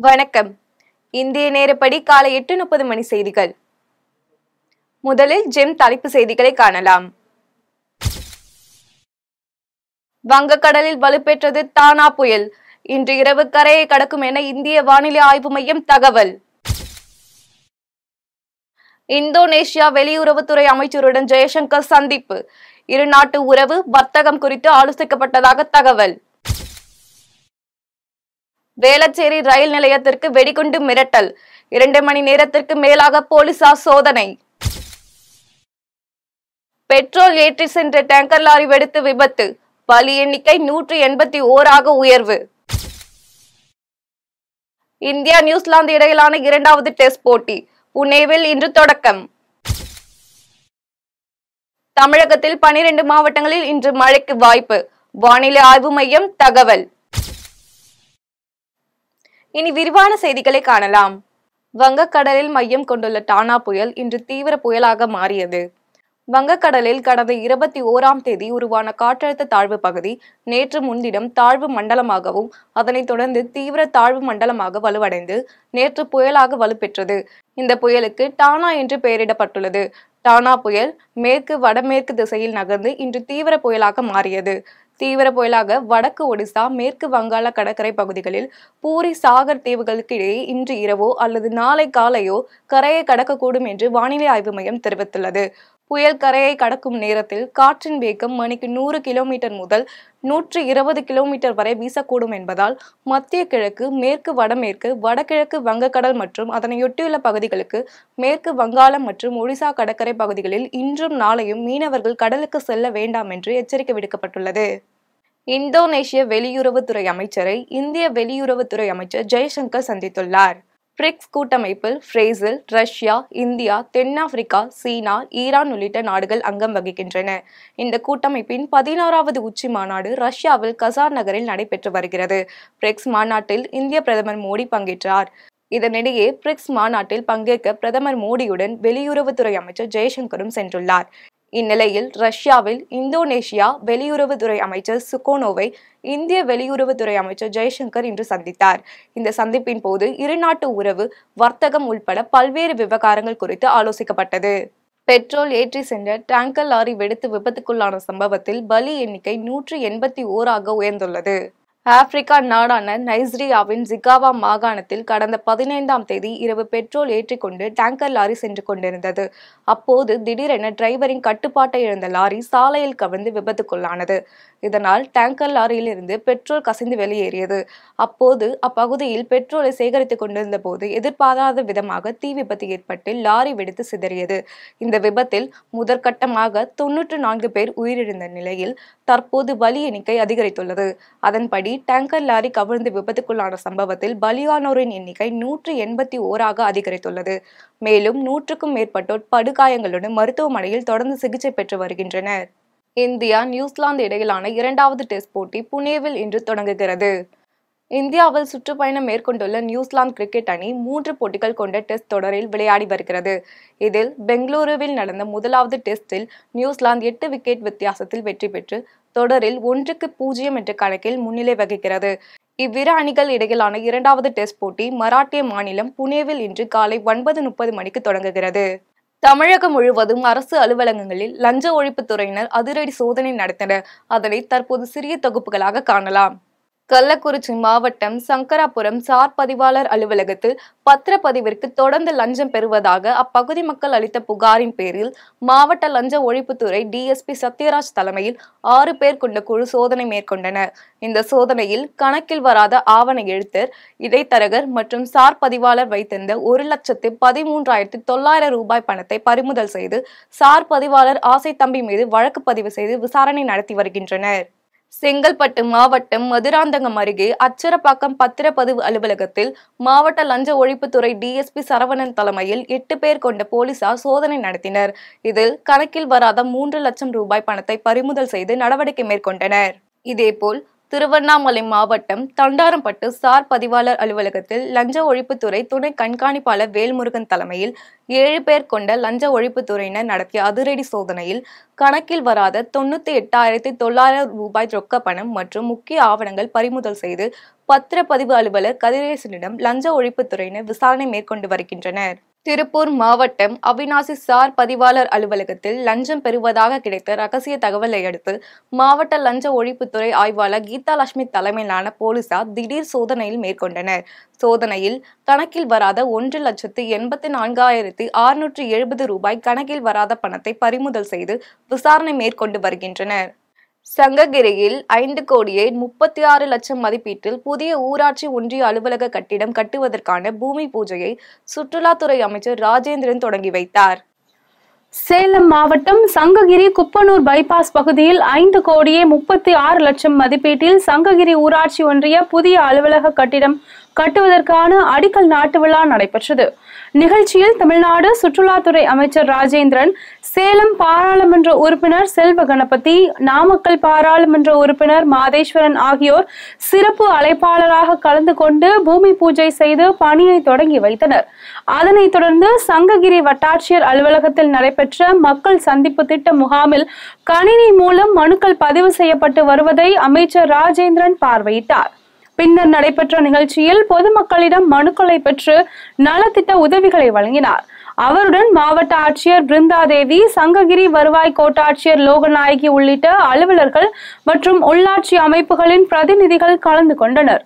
வணக்கம் இந்திய நேரப்படி காலை எட்டு முப்பது மணி செய்திகள் முதலில் ஜெம் தலைப்பு செய்திகளை காணலாம் வங்கக்கடலில் வலுப்பெற்றது தானா புயல் இன்று இரவு கரையை கடக்கும் என இந்திய வானிலை ஆய்வு மையம் தகவல் இந்தோனேஷியா வெளியுறவுத்துறை அமைச்சருடன் ஜெயசங்கர் சந்திப்பு இரு நாட்டு உறவு வர்த்தகம் குறித்து ஆலோசிக்கப்பட்டதாக தகவல் வேளச்சேரி ரயில் நிலையத்திற்கு வெடிகுண்டு மிரட்டல் இரண்டு மணி நேரத்திற்கு மேலாக போலீசார் சோதனை பெட்ரோல் ஏற்றி சென்ற டேங்கர் லாரி வெடித்து விபத்து பலி எண்ணிக்கை நூற்றி எண்பத்தி ஓராக உயர்வு இந்தியா நியூசிலாந்து இடையிலான இரண்டாவது டெஸ்ட் போட்டி புனேவில் இன்று தொடக்கம் தமிழகத்தில் பனிரெண்டு மாவட்டங்களில் இன்று மழைக்கு வாய்ப்பு வானிலை ஆய்வு மையம் தகவல் இனி விரிவான செய்திகளை காணலாம் வங்கக்கடலில் மையம் கொண்டுள்ள டானா புயல் இன்று தீவிர புயலாக மாறியது வங்கக்கடலில் கடந்த இருபத்தி ஓராம் தேதி உருவான காற்றழுத்த தாழ்வு பகுதி நேற்று முன்தினம் தாழ்வு மண்டலமாகவும் அதனைத் தொடர்ந்து தீவிர தாழ்வு மண்டலமாக வலுவடைந்து நேற்று புயலாக வலுப்பெற்றது இந்த புயலுக்கு டானா என்று பெயரிடப்பட்டுள்ளது டானா புயல் மேற்கு வடமேற்கு திசையில் நகர்ந்து இன்று தீவிர புயலாக மாறியது தீவிர புயலாக வடக்கு ஒடிசா மேற்கு வங்காள கடற்கரை பகுதிகளில் பூரி சாகர் தீவுகளுக்கு இடையே இன்று இரவோ அல்லது நாளை காலையோ கரையை கடக்கக்கூடும் என்று வானிலை ஆய்வு மையம் தெரிவித்துள்ளது புயல் கரையை கடக்கும் நேரத்தில் காற்றின் வேகம் மணிக்கு நூறு கிலோமீட்டர் முதல் நூற்றி இருபது கிலோமீட்டர் வரை வீசக்கூடும் என்பதால் மத்திய கிழக்கு மேற்கு வடமேற்கு வடகிழக்கு வங்கக்கடல் மற்றும் அதனையொட்டியுள்ள பகுதிகளுக்கு மேற்கு வங்காளம் மற்றும் ஒடிசா கடற்கரை பகுதிகளில் இன்றும் நாளையும் மீனவர்கள் கடலுக்கு செல்ல வேண்டாம் என்று எச்சரிக்கை விடுக்கப்பட்டுள்ளது இந்தோனேஷிய வெளியுறவுத்துறை அமைச்சரை இந்திய வெளியுறவுத்துறை அமைச்சர் ஜெய்சங்கர் சந்தித்துள்ளார் பிரிக்ஸ் கூட்டமைப்பில் பிரேசில் ரஷ்யா இந்தியா தென்னாப்பிரிக்கா சீனா ஈரான் உள்ளிட்ட நாடுகள் அங்கம் வகிக்கின்றன இந்த கூட்டமைப்பின் பதினாறாவது உச்சி மாநாடு ரஷ்யாவில் கசார் நகரில் நடைபெற்று வருகிறது பிரிக்ஸ் மாநாட்டில் இந்திய பிரதமர் மோடி பங்கேற்றார் இதனிடையே பிரிக்ஸ் மாநாட்டில் பங்கேற்க பிரதமர் மோடியுடன் வெளியுறவுத்துறை அமைச்சர் ஜெய்சங்கரும் சென்றுள்ளார் இந்நிலையில் ரஷ்யாவில் இந்தோனேஷியா வெளியுறவுத்துறை அமைச்சர் சுகோனோவை இந்திய வெளியுறவுத்துறை அமைச்சர் ஜெய்சங்கர் இன்று சந்தித்தார் இந்த சந்திப்பின் போது இருநாட்டு உறவு வர்த்தகம் உள்பட பல்வேறு விவகாரங்கள் குறித்து ஆலோசிக்கப்பட்டது பெட்ரோல் ஏற்றி சென்ற டேங்கர் லாரி வெடித்து விபத்துக்குள்ளான சம்பவத்தில் பலி எண்ணிக்கை நூற்றி எண்பத்தி ஓராக உயர்ந்துள்ளது ஆப்பிரிக்கா நாடான நைஜீரியாவின் ஜிகாவா மாகாணத்தில் கடந்த பதினைந்தாம் தேதி இரவு பெட்ரோல் ஏற்றிக்கொண்டு டேங்கர் லாரி சென்று கொண்டிருந்தது அப்போது திடீரென டிரைவரின் கட்டுப்பாட்டை இழந்த லாரி சாலையில் கவிழ்ந்து விபத்துக்குள்ளானது இதனால் டேங்கர் லாரியில் இருந்து பெட்ரோல் கசிந்து வெளியேறியது அப்போது அப்பகுதியில் பெட்ரோலை சேகரித்துக் கொண்டிருந்த போது எதிர்பாராத விதமாக தீ விபத்து ஏற்பட்டு லாரி வெடித்து சிதறியது இந்த விபத்தில் முதற்கட்டமாக தொன்னூற்று நான்கு பேர் உயிரிழந்த நிலையில் தற்போது பலி எண்ணிக்கை அதிகரித்துள்ளது அதன்படி டேங்கர் லாரி கவிழ்ந்து விபத்துக்குள்ளான சம்பவத்தில் பலியானோரின் எண்ணிக்கை நூற்றி எண்பத்தி ஓராக அதிகரித்துள்ளது மேலும் நூற்றுக்கும் மேற்பட்டோர் படுகாயங்களுடன் மருத்துவமனையில் தொடர்ந்து சிகிச்சை பெற்று வருகின்றனர் இந்தியா நியூசிலாந்து இடையிலான இரண்டாவது டெஸ்ட் போட்டி புனேவில் இன்று தொடங்குகிறது இந்தியாவில் சுற்றுப்பயணம் மேற்கொண்டுள்ள நியூசிலாந்து கிரிக்கெட் அணி மூன்று போட்டிகள் கொண்ட டெஸ்ட் தொடரில் விளையாடி வருகிறது இதில் பெங்களூருவில் நடந்த முதலாவது டெஸ்டில் நியூசிலாந்து எட்டு விக்கெட் வித்தியாசத்தில் வெற்றி பெற்று தொடரில் ஒன்றுக்கு பூஜ்ஜியம் என்ற கணக்கில் முன்னிலை வகிக்கிறது இவ்விரு அணிகள் இடையிலான இரண்டாவது டெஸ்ட் போட்டி மராட்டிய மாநிலம் புனேவில் இன்று காலை ஒன்பது முப்பது மணிக்கு தொடங்குகிறது தமிழகம் முழுவதும் அரசு அலுவலகங்களில் லஞ்ச ஒழிப்புத்துறையினர் அதிரடி சோதனை நடத்தினர் அதனை தற்போது சிறிய தொகுப்புகளாக காணலாம் கள்ளக்குறிச்சி மாவட்டம் சங்கராபுரம் சார் பதிவாளர் அலுவலகத்தில் பத்திரப்பதிவிற்கு தொடர்ந்து லஞ்சம் பெறுவதாக அப்பகுதி மக்கள் அளித்த புகாரின் பேரில் மாவட்ட லஞ்ச ஒழிப்புத்துறை டிஎஸ்பி சத்யராஜ் தலைமையில் ஆறு பேர் கொண்ட குழு சோதனை மேற்கொண்டனர் இந்த சோதனையில் கணக்கில் வராத ஆவண எழுத்தர் இடைத்தரகர் மற்றும் சார் பதிவாளர் வைத்திருந்த ஒரு லட்சத்து பதிமூன்றாயிரத்தி தொள்ளாயிரம் ரூபாய் பணத்தை பறிமுதல் செய்து சார் பதிவாளர் ஆசை தம்பி மீது வழக்கு பதிவு செய்து விசாரணை நடத்தி வருகின்றனர் செங்கல்பட்டு மாவட்டம் மதுராந்தகம் அருகே அச்சரப்பாக்கம் பத்திரப்பதிவு அலுவலகத்தில் மாவட்ட லஞ்ச ஒழிப்புத்துறை டிஎஸ்பி சரவணன் தலைமையில் எட்டு பேர் கொண்ட போலீசார் சோதனை நடத்தினர் இதில் கணக்கில் வராத மூன்று லட்சம் ரூபாய் பணத்தை பறிமுதல் செய்து நடவடிக்கை மேற்கொண்டனர் இதேபோல் திருவண்ணாமலை மாவட்டம் தண்டாரம்பட்டு சார் பதிவாளர் அலுவலகத்தில் லஞ்ச ஒழிப்புத்துறை துணை கண்காணிப்பாளர் வேல்முருகன் தலைமையில் ஏழு பேர் கொண்ட லஞ்ச ஒழிப்புத்துறையினர் நடத்திய அதிரடி சோதனையில் கணக்கில் வராத தொண்ணூத்தி எட்டாயிரத்தி தொள்ளாயிரம் ரூபாய் ரொக்க பணம் மற்றும் முக்கிய ஆவணங்கள் பறிமுதல் செய்து பத்திரப்பதிவு அலுவலர் கதிரேசனிடம் லஞ்ச ஒழிப்புத்துறையினர் விசாரணை மேற்கொண்டு வருகின்றனர் திருப்பூர் மாவட்டம் அவினாசி சார் பதிவாளர் அலுவலகத்தில் லஞ்சம் பெறுவதாக கிடைத்த ரகசிய தகவலை அடுத்து மாவட்ட லஞ்ச ஒழிப்புத்துறை ஆய்வாளர் கீதா லட்சுமி தலைமையிலான போலீசார் திடீர் சோதனையில் மேற்கொண்டனர் சோதனையில் கணக்கில் வராத ஒன்று லட்சத்து எண்பத்தி நான்காயிரத்தி அறுநூற்றி எழுபது ரூபாய் கணக்கில் வராத பணத்தை பறிமுதல் செய்து விசாரணை மேற்கொண்டு வருகின்றனர் சங்ககிரியில் ஐந்து கோடியே முப்பத்தி ஆறு லட்சம் மதிப்பீட்டில் புதிய ஊராட்சி ஒன்றிய அலுவலக கட்டிடம் கட்டுவதற்கான பூமி பூஜையை சுற்றுலாத்துறை அமைச்சர் ராஜேந்திரன் தொடங்கி வைத்தார் சேலம் மாவட்டம் சங்ககிரி குப்பனூர் பைபாஸ் பகுதியில் ஐந்து கோடியே முப்பத்தி ஆறு லட்சம் மதிப்பீட்டில் சங்ககிரி ஊராட்சி ஒன்றிய புதிய அலுவலக கட்டிடம் கட்டுவதற்கான அடிக்கல் நாட்டு விழா நடைபெற்றது நிகழ்ச்சியில் தமிழ்நாடு சுற்றுலாத்துறை அமைச்சர் ராஜேந்திரன் சேலம் பாராளுமன்ற உறுப்பினர் செல்வ கணபதி நாமக்கல் பாராளுமன்ற உறுப்பினர் மாதேஸ்வரன் ஆகியோர் சிறப்பு அழைப்பாளராக கலந்து கொண்டு பூமி பூஜை செய்து பணியை தொடங்கி வைத்தனர் அதனைத் தொடர்ந்து சங்ககிரி வட்டாட்சியர் அலுவலகத்தில் நடைபெற்ற மக்கள் சந்திப்பு திட்ட முகாமில் கணினி மூலம் மனுக்கள் பதிவு செய்யப்பட்டு வருவதை அமைச்சர் ராஜேந்திரன் பார்வையிட்டார் பின்னர் நடைபெற்ற நிகழ்ச்சியில் பொதுமக்களிடம் மனுக்களை பெற்று நலத்திட்ட உதவிகளை வழங்கினார் அவருடன் மாவட்ட ஆட்சியர் பிருந்தாதேவி சங்ககிரி வருவாய் கோட்டாட்சியர் லோகநாயகி உள்ளிட்ட அலுவலர்கள் மற்றும் உள்ளாட்சி அமைப்புகளின் பிரதிநிதிகள் கலந்து கொண்டனர்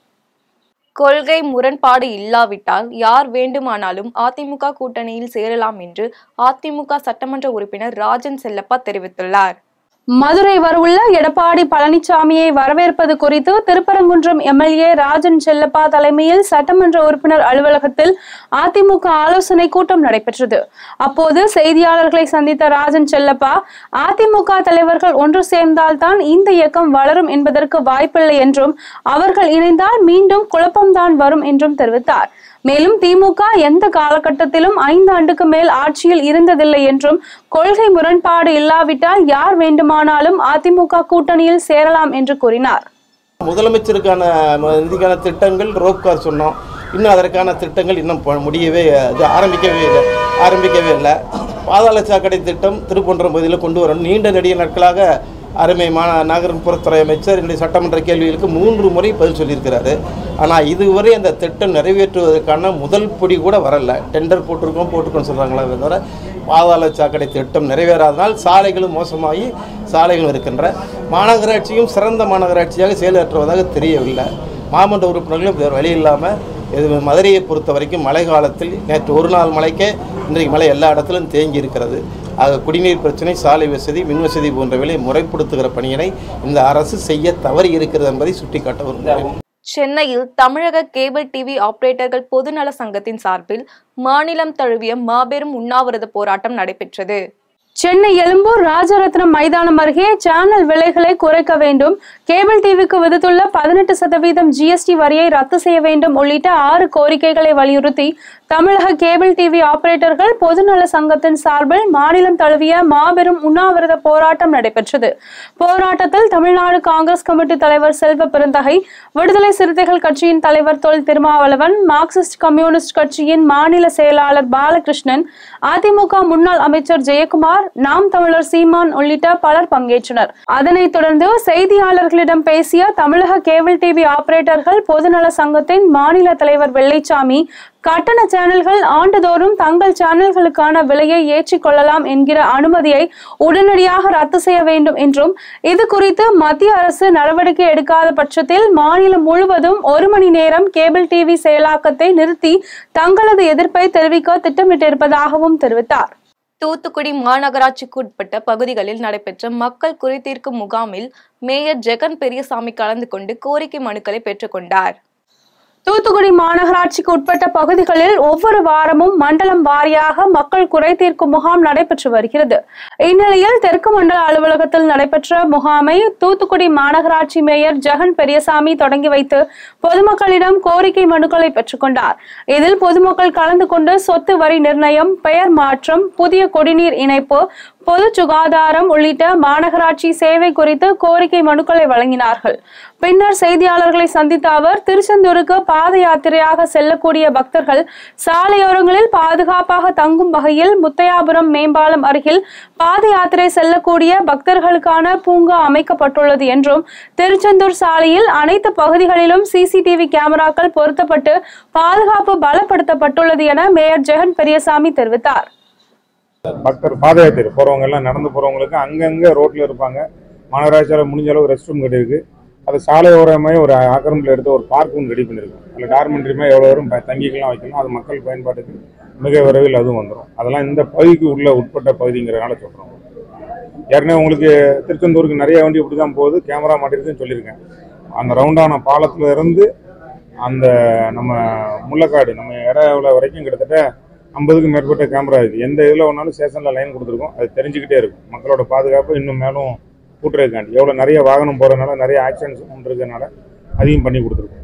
கொள்கை முரண்பாடு இல்லாவிட்டால் யார் வேண்டுமானாலும் அதிமுக கூட்டணியில் சேரலாம் என்று அதிமுக சட்டமன்ற உறுப்பினர் ராஜன் செல்லப்பா தெரிவித்துள்ளார் மதுரை வரவுள்ள எடப்பாடி பழனிசாமியை வரவேற்பது குறித்து திருப்பரங்குன்றம் எம்எல்ஏ ராஜன் செல்லப்பா தலைமையில் சட்டமன்ற உறுப்பினர் அலுவலகத்தில் அதிமுக ஆலோசனை கூட்டம் நடைபெற்றது அப்போது செய்தியாளர்களை சந்தித்த ராஜன் செல்லப்பா அதிமுக தலைவர்கள் ஒன்று சேர்ந்தால்தான் இந்த இயக்கம் வளரும் என்பதற்கு வாய்ப்பில்லை என்றும் அவர்கள் இணைந்தால் மீண்டும் குழப்பம்தான் வரும் என்றும் தெரிவித்தார் மேலும் திமுக எந்த காலகட்டத்திலும் ஐந்து ஆண்டுக்கு மேல் ஆட்சியில் இருந்ததில்லை என்றும் கொள்கை முரண்பாடு இல்லாவிட்டால் யார் வேண்டுமானாலும் அதிமுக கூட்டணியில் சேரலாம் என்று கூறினார் முதலமைச்சருக்கான ம- நிதிக்கான திட்டங்கள் ரோப்கார் சொன்னோம் இன்னும் அதற்கான திட்டங்கள் இன்னும் ப- முடியவே இது ஆரம்பிக்கவே இல்லை ஆரம்பிக்கவே இல்லை பாதாள சாக்கடை திட்டம் திருப்பொன்றம் பகுதியில் கொண்டு வரணும் நீண்ட நெடிய நாட்களாக அருமை மா நகர்ப்புறத்துறை அமைச்சர் என்னுடைய சட்டமன்ற கேள்விகளுக்கு மூன்று முறை பதில் சொல்லியிருக்கிறாரு ஆனால் இதுவரை அந்த திட்டம் நிறைவேற்றுவதற்கான முதல் பொடி கூட வரல டெண்டர் போட்டிருக்கோம் போட்டிருக்கோம்னு சொல்கிறாங்களே தவிர பாதாள சாக்கடை திட்டம் நிறைவேறாதனால் சாலைகளும் மோசமாகி சாலைகளும் இருக்கின்ற மாநகராட்சியும் சிறந்த மாநகராட்சியாக செயலாற்றுவதாக தெரியவில்லை மாமன்ற உறுப்பினர்களும் வேறு வழி இல்லாமல் இது மதுரையை பொறுத்த வரைக்கும் மழை காலத்தில் நேற்று ஒரு நாள் மழைக்கே இன்றைக்கு மழை எல்லா இடத்திலும் தேங்கி இருக்கிறது ஆக குடிநீர் பிரச்சனை சாலை வசதி மின் வசதி போன்றவைகளை முறைப்படுத்துகிற பணியினை இந்த அரசு செய்ய தவறி இருக்கிறது என்பதை சுட்டிக்காட்ட விரும்புகிறேன் சென்னையில் தமிழக கேபிள் டிவி ஆபரேட்டர்கள் பொதுநல சங்கத்தின் சார்பில் மாநிலம் தழுவிய மாபெரும் உண்ணாவிரத போராட்டம் நடைபெற்றது சென்னை எழும்பூர் ராஜரத்னம் மைதானம் அருகே சேனல் விலைகளை குறைக்க வேண்டும் கேபிள் டிவிக்கு விதித்துள்ள பதினெட்டு சதவீதம் ஜிஎஸ்டி வரியை ரத்து செய்ய வேண்டும் உள்ளிட்ட ஆறு கோரிக்கைகளை வலியுறுத்தி தமிழக கேபிள் டிவி ஆபரேட்டர்கள் பொதுநல சங்கத்தின் சார்பில் மாநிலம் தழுவிய மாபெரும் உண்ணாவிரத போராட்டம் நடைபெற்றது போராட்டத்தில் தமிழ்நாடு காங்கிரஸ் கமிட்டி தலைவர் செல்வ பெருந்தகை விடுதலை சிறுத்தைகள் கட்சியின் தலைவர் தொல் திருமாவளவன் மார்க்சிஸ்ட் கம்யூனிஸ்ட் கட்சியின் மாநில செயலாளர் பாலகிருஷ்ணன் அதிமுக முன்னாள் அமைச்சர் ஜெயக்குமார் நாம் தமிழர் சீமான் உள்ளிட்ட பலர் பங்கேற்றனர் அதனைத் தொடர்ந்து செய்தியாளர்களிடம் பேசிய தமிழக கேபிள் டிவி ஆபரேட்டர்கள் பொதுநல சங்கத்தின் மாநில தலைவர் வெள்ளைச்சாமி கட்டண சேனல்கள் ஆண்டுதோறும் தங்கள் சேனல்களுக்கான விலையை ஏற்றிக் கொள்ளலாம் என்கிற அனுமதியை உடனடியாக ரத்து செய்ய வேண்டும் என்றும் இது குறித்து மத்திய அரசு நடவடிக்கை எடுக்காத பட்சத்தில் மாநிலம் முழுவதும் ஒரு மணி நேரம் கேபிள் டிவி செயலாக்கத்தை நிறுத்தி தங்களது எதிர்ப்பை தெரிவிக்க திட்டமிட்டிருப்பதாகவும் தெரிவித்தார் தூத்துக்குடி மாநகராட்சிக்கு உட்பட்ட பகுதிகளில் நடைபெற்ற மக்கள் குறைதீர்க்கும் முகாமில் மேயர் ஜெகன் பெரியசாமி கலந்து கொண்டு கோரிக்கை மனுக்களை பெற்றுக்கொண்டார் தூத்துக்குடி மாநகராட்சிக்கு உட்பட்ட பகுதிகளில் ஒவ்வொரு வாரமும் மண்டலம் வாரியாக மக்கள் குறை தீர்க்கும் முகாம் நடைபெற்று வருகிறது இந்நிலையில் தெற்கு மண்டல அலுவலகத்தில் நடைபெற்ற முகாமை தூத்துக்குடி மாநகராட்சி மேயர் ஜெகன் பெரியசாமி தொடங்கி வைத்து பொதுமக்களிடம் கோரிக்கை மனுக்களை பெற்றுக்கொண்டார் இதில் பொதுமக்கள் கலந்து கொண்டு சொத்து வரி நிர்ணயம் பெயர் மாற்றம் புதிய குடிநீர் இணைப்பு பொது சுகாதாரம் உள்ளிட்ட மாநகராட்சி சேவை குறித்து கோரிக்கை மனுக்களை வழங்கினார்கள் பின்னர் செய்தியாளர்களை சந்தித்த அவர் திருச்செந்தூருக்கு பாத யாத்திரையாக செல்லக்கூடிய பக்தர்கள் சாலையோரங்களில் பாதுகாப்பாக தங்கும் வகையில் முத்தையாபுரம் மேம்பாலம் அருகில் பாத யாத்திரை செல்லக்கூடிய பக்தர்களுக்கான பூங்கா அமைக்கப்பட்டுள்ளது என்றும் திருச்செந்தூர் சாலையில் அனைத்து பகுதிகளிலும் சிசிடிவி கேமராக்கள் பொருத்தப்பட்டு பாதுகாப்பு பலப்படுத்தப்பட்டுள்ளது என மேயர் ஜெகன் பெரியசாமி தெரிவித்தார் பக்தர் பாத யாத்திரை போகிறவங்க எல்லாம் நடந்து போகிறவங்களுக்கு அங்கங்கே ரோட்டில் இருப்பாங்க மாநகராட்சியால் முடிஞ்ச அளவு ரெஸ்ட் ரூம் கட்டியிருக்கு அது சாலை ஓரமாக ஒரு ஆக்கிரமிப்பில் எடுத்து ஒரு பார்க் ஒன்று ரெடி பண்ணியிருக்கோம் அதில் டார்மெண்ட்ரியுமே எவ்வளோ வரும் ப- தங்கிக்கலாம் வைக்கலாம் அது மக்கள் பயன்பாட்டுக்கு மிக விரைவில் அதுவும் வந்துடும் அதெல்லாம் இந்த பகுதிக்கு உள்ள உட்பட்ட பகுதிங்கிறனால சொல்கிறோம் ஏற்கனவே உங்களுக்கு திருச்செந்தூருக்கு நிறைய வண்டி இப்படி தான் போகுது கேமரா மாட்டிருக்குன்னு சொல்லியிருக்கேன் அந்த ரவுண்டான பாலத்துல இருந்து அந்த நம்ம முள்ளக்காடு நம்ம இடையில வரைக்கும் கிட்டத்தட்ட ஐம்பதுக்கும் மேற்பட்ட கேமரா இருக்குது எந்த இதில் ஒன்றாலும் ஸ்டேஷனில் லைன் கொடுத்துருக்கோம் அது தெரிஞ்சுக்கிட்டே இருக்கும் மக்களோட பாதுகாப்பு இன்னும் மேலும் கூட்டுறதுக்காண்டி எவ்வளோ நிறைய வாகனம் போகிறதுனால நிறைய ஆக்சிடென்ட்ஸ் இருக்கிறதுனால அதையும் பண்ணி கொடுத்துருக்கோம்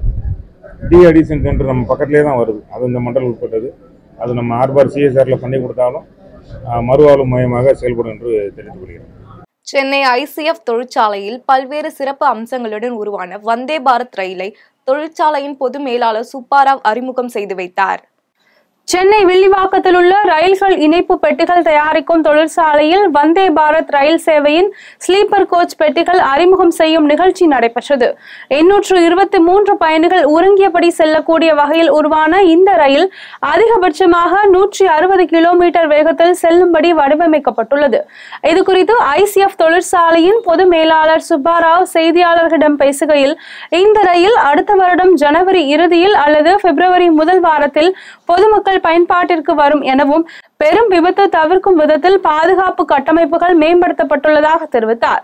டி அடிஷன் சென்டர் நம்ம பக்கத்துலேயே தான் வருது அது இந்த மண்டல் உட்பட்டது அது நம்ம ஆர்பார் சிஎஸ்ஆரில் பண்ணி கொடுத்தாலும் ஆஹ், மறுவாழ்வு மையமாக செயல்படும் என்று தெரிந்து கொள்கிறேன் சென்னை ஐசிஎஃப் தொழிற்சாலையில் பல்வேறு சிறப்பு அம்சங்களுடன் உருவான வந்தே பாரத் ரயிலை தொழிற்சாலையின் பொது மேலாளர் சுப்பாராவ் அறிமுகம் செய்து வைத்தார் சென்னை வில்லிவாக்கத்தில் உள்ள ரயில்கள் இணைப்பு பெட்டிகள் தயாரிக்கும் தொழிற்சாலையில் வந்தே பாரத் ரயில் சேவையின் ஸ்லீப்பர் கோச் பெட்டிகள் அறிமுகம் செய்யும் நிகழ்ச்சி நடைபெற்றது எண்ணூற்று இருபத்தி மூன்று பயணிகள் உறங்கியபடி செல்லக்கூடிய வகையில் உருவான இந்த ரயில் அதிகபட்சமாக நூற்றி அறுபது கிலோமீட்டர் வேகத்தில் செல்லும்படி வடிவமைக்கப்பட்டுள்ளது இது குறித்து ஐசிஎஃப் தொழிற்சாலையின் பொது மேலாளர் சுப்பாராவ் செய்தியாளர்களிடம் பேசுகையில் இந்த ரயில் அடுத்த வருடம் ஜனவரி இறுதியில் அல்லது பிப்ரவரி முதல் வாரத்தில் பொதுமக்கள் பயன்பாட்டிற்கு வரும் எனவும் பெரும் விபத்து தவிர்க்கும் விதத்தில் பாதுகாப்பு கட்டமைப்புகள் மேம்படுத்தப்பட்டுள்ளதாக தெரிவித்தார்